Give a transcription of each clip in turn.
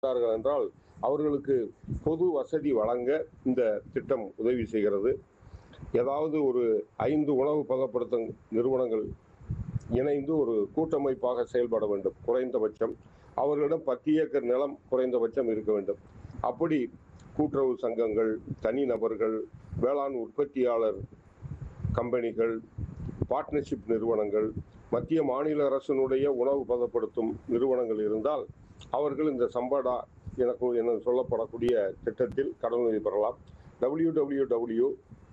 இருக்கிறார்கள் என்றால் அவர்களுக்கு பொது வசதி வழங்க இந்த திட்டம் உதவி செய்கிறது ஏதாவது ஒரு ஐந்து உணவு பதப்படுத்தும் நிறுவனங்கள் இணைந்து ஒரு கூட்டமைப்பாக செயல்பட வேண்டும் குறைந்தபட்சம் அவர்களிடம் பத்து ஏக்கர் நிலம் குறைந்தபட்சம் இருக்க வேண்டும் அப்படி கூட்டுறவு சங்கங்கள் தனிநபர்கள் வேளாண் உற்பத்தியாளர் கம்பெனிகள் பார்ட்னர்ஷிப் நிறுவனங்கள் மத்திய மாநில அரசினுடைய உணவு பதப்படுத்தும் நிறுவனங்கள் இருந்தால் அவர்கள் இந்த சம்படா எனக்கு என சொல்லப்படக்கூடிய திட்டத்தில் கடனுதவி பெறலாம் W W W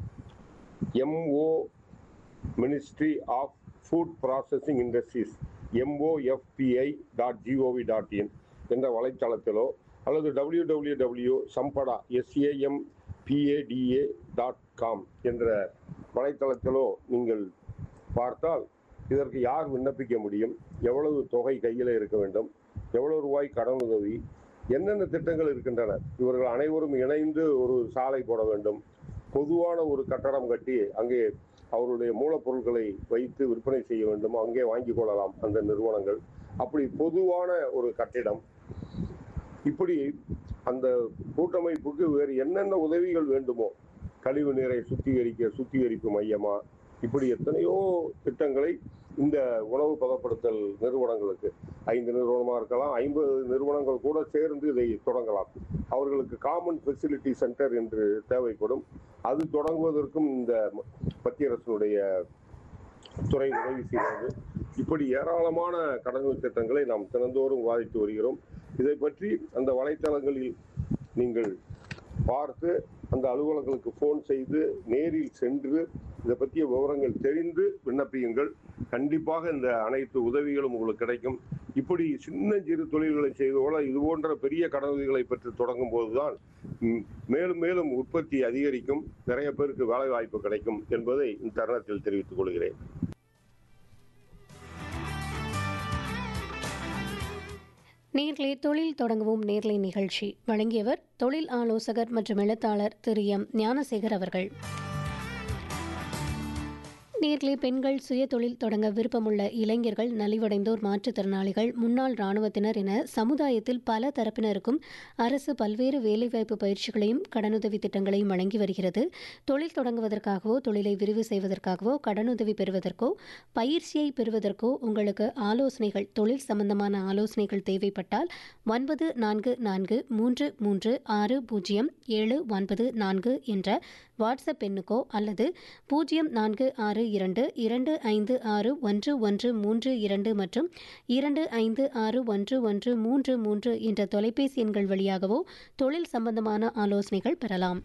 MO ministry of food processing industries MOFPI dot GOV dot in என்ற வலைத்தளத்திலோ அல்லது W W W Sampada SAM PADA dot com என்ற வலைத்தளத்திலோ நீங்கள் பார்த்தால் இதற்கு யார் விண்ணப்பிக்க முடியும் எவ்வளவு தொகை கையில் இருக்க வேண்டும் எவ்வளவு ரூபாய் கடனுதவி என்னென்ன திட்டங்கள் இருக்கின்றன இவர்கள் அனைவரும் இணைந்து ஒரு சாலை போட வேண்டும் பொதுவான ஒரு கட்டடம் கட்டி அங்கே அவருடைய மூலப்பொருட்களை வைத்து விற்பனை செய்ய வேண்டும் அங்கே வாங்கிக் கொள்ளலாம் அந்த நிறுவனங்கள் அப்படி பொதுவான ஒரு கட்டிடம் இப்படி அந்த கூட்டமைப்புக்கு வேறு என்னென்ன உதவிகள் வேண்டுமோ கழிவு நீரை சுத்திகரிக்க சுத்திகரிப்பு மையமா இப்படி எத்தனையோ திட்டங்களை இந்த உணவு பதப்படுத்தல் நிறுவனங்களுக்கு ஐந்து நிறுவனமா இருக்கலாம் ஐம்பது நிறுவனங்கள் கூட சேர்ந்து இதை தொடங்கலாம் அவர்களுக்கு காமன் ஃபெசிலிட்டி சென்டர் என்று தேவைப்படும் அது தொடங்குவதற்கும் இந்த மத்திய அரசினுடைய துறை உதவி செய்கிறது இப்படி ஏராளமான கடனுதவி திட்டங்களை நாம் தினந்தோறும் விவாதித்து வருகிறோம் இதை பற்றி அந்த வலைத்தளங்களில் நீங்கள் பார்த்து அந்த அலுவலர்களுக்கு ஃபோன் செய்து நேரில் சென்று இதை பற்றிய விவரங்கள் தெரிந்து விண்ணப்பியுங்கள் கண்டிப்பாக இந்த அனைத்து உதவிகளும் உங்களுக்கு கிடைக்கும் இப்படி சின்ன சிறு தொழில்களை செய்து போல இது போன்ற பெரிய கடனுதவிகளை பெற்று தொடங்கும் போதுதான் ம், மேலும் மேலும் உற்பத்தி அதிகரிக்கும் நிறைய பேருக்கு வேலை வாய்ப்பு கிடைக்கும் என்பதை இந்த தருணத்தில் தெரிவித்துக் கொள்கிறேன் நேர்லே தொழில் தொடங்குவோம் நேர்லை நிகழ்ச்சி வழங்கியவர் தொழில் ஆலோசகர் மற்றும் எழுத்தாளர் திரு எம் ஞானசேகர் அவர்கள் நேர்லே பெண்கள் சுய தொழில் தொடங்க விருப்பமுள்ள இளைஞர்கள் நலிவடைந்தோர் மாற்றுத்திறனாளிகள் முன்னாள் இராணுவத்தினர் என சமுதாயத்தில் பல தரப்பினருக்கும் அரசு பல்வேறு வேலைவாய்ப்பு பயிற்சிகளையும் கடனுதவி திட்டங்களையும் வழங்கி வருகிறது தொழில் தொடங்குவதற்காகவோ தொழிலை விரிவு செய்வதற்காகவோ கடனுதவி பெறுவதற்கோ பயிற்சியை பெறுவதற்கோ உங்களுக்கு ஆலோசனைகள் தொழில் சம்பந்தமான ஆலோசனைகள் தேவைப்பட்டால் ஒன்பது நான்கு நான்கு மூன்று மூன்று ஆறு பூஜ்ஜியம் ஏழு ஒன்பது நான்கு என்ற வாட்ஸ்அப் எண்ணுக்கோ அல்லது பூஜ்ஜியம் நான்கு ஆறு இரண்டு இரண்டு ஐந்து ஆறு ஒன்று ஒன்று மூன்று இரண்டு மற்றும் இரண்டு ஐந்து ஆறு ஒன்று ஒன்று மூன்று மூன்று என்ற தொலைபேசி எண்கள் வழியாகவோ தொழில் சம்பந்தமான ஆலோசனைகள் பெறலாம்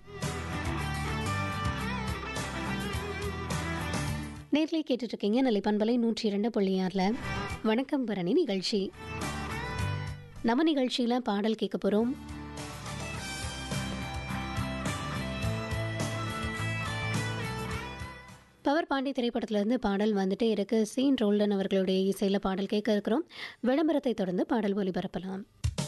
நேர்ல கேட்டுட்டு இருக்கீங்க நிலைப்பண்பலை நூற்றி இரண்டு புள்ளி ஆறில் வணக்கம் பரணி நிகழ்ச்சி நம்ம நிகழ்ச்சியில் பாடல் கேட்க போகிறோம் பவர் பாண்டி திரைப்படத்திலிருந்து பாடல் வந்துட்டே இருக்கு சீன் ரோல்டன் அவர்களுடைய இசையில் பாடல் கேட்க இருக்கிறோம் விளம்பரத்தை தொடர்ந்து பாடல் ஒலிபரப்பலாம்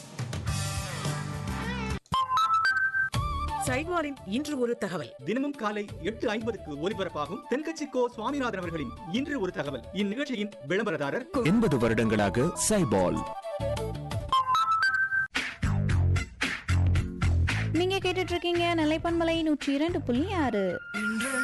சைவாரின் இன்று ஒரு தகவல் தினமும் காலை எட்டு ஐம்பதுக்கு ஒலிபரப்பாகும் தென்கட்சி கோ சுவாமிநாதன் அவர்களின் இன்று ஒரு தகவல் இந்நிகழ்ச்சியின் விளம்பரதாரர் எண்பது வருடங்களாக சைபால் நீங்க கேட்டுட்டு இருக்கீங்க நிலைப்பன்மலை நூற்றி இரண்டு புள்ளி ஆறு